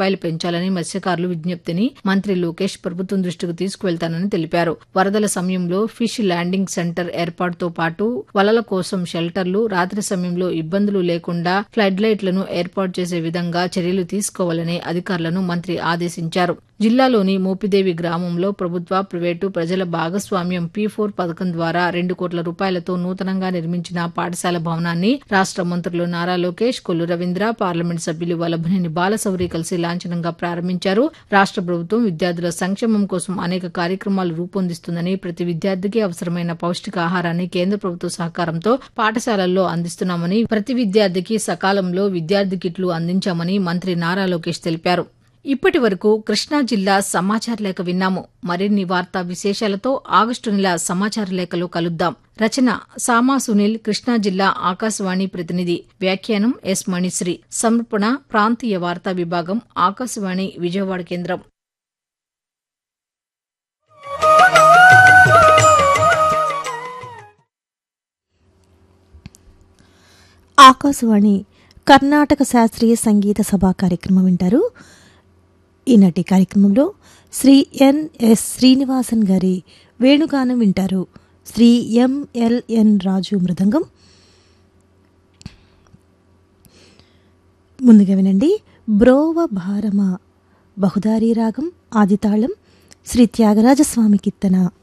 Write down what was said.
రూపాయలు పెంచాలని మత్స్యకారులు విజ్ఞప్తిని మంత్రి లోకేష్ ప్రభుత్వం దృష్టికి తీసుకువెళ్తానని తెలిపారు వరదల సమయంలో ఫిష్ ల్యాండింగ్ సెంటర్ ఏర్పాటుతో పాటు వలల కోసం షెల్టర్లు రాత్రి సమయంలో ఇబ్బందులు లేకుండా ఫ్లడ్ లైట్లను ఏర్పాటు చేసే విధంగా చర్యలు తీసుకోవాలని అధికారులను మంత్రి ఆదేశించారు జిల్లాలోని మోపిదేవి గ్రామంలో ప్రభుత్వ ప్రైవేటు ప్రజల భాగస్వామ్యం పీ ఫోర్ పథకం ద్వారా రెండు కోట్ల రూపాయలతో నూతనంగా నిర్మించిన పాఠశాల భవనాన్ని రాష్ట మంత్రులు నారా లోకేష్ కొల్లు రవీంద్ర పార్లమెంట్ సభ్యులు వల్లభనేని బాలశౌరి కలిసి లాంఛనంగా ప్రారంభించారు రాష్ట ప్రభుత్వం విద్యార్థుల సంక్షేమం కోసం అనేక కార్యక్రమాలు రూపొందిస్తుందని ప్రతి విద్యార్థికి అవసరమైన పౌష్టికాహారాన్ని కేంద్ర ప్రభుత్వ సహకారంతో పాఠశాలల్లో అందిస్తున్నామని ప్రతి విద్యార్థికి సకాలంలో విద్యార్థి కిట్లు అందించామని మంత్రి నారా లోకేష్ తెలిపారు ఇప్పటి వరకు కృష్ణా జిల్లా సమాచార లేఖ విన్నాము మరిన్ని వార్తా విశేషాలతో ఆగస్టు నెల సమాచార లేఖలో కలుద్దాం రచన సామా సునీల్ కృష్ణా జిల్లా ఆకాశవాణి ప్రతినిధి వ్యాఖ్యానం ఎస్ మణిశ్రీ సమర్పణ ప్రాంతీయ వార్తా విభాగం ఆకాశవాణి విజయవాడ కేంద్రం ఆకాశవాణి కర్ణాటక శాస్త్రీయ సంగీత సభా కార్యక్రమం వింటారు ఈనాటి కార్యక్రమంలో శ్రీ ఎన్ఎస్ శ్రీనివాసన్ గారి వేణుగానం వింటారు శ్రీ ఎంఎల్ఎన్ రాజు మృదంగం ముందుగా వినండి బ్రోవ భారమ బహుదారీ రాగం ఆదితాళం శ్రీ త్యాగరాజస్వామి కీర్తన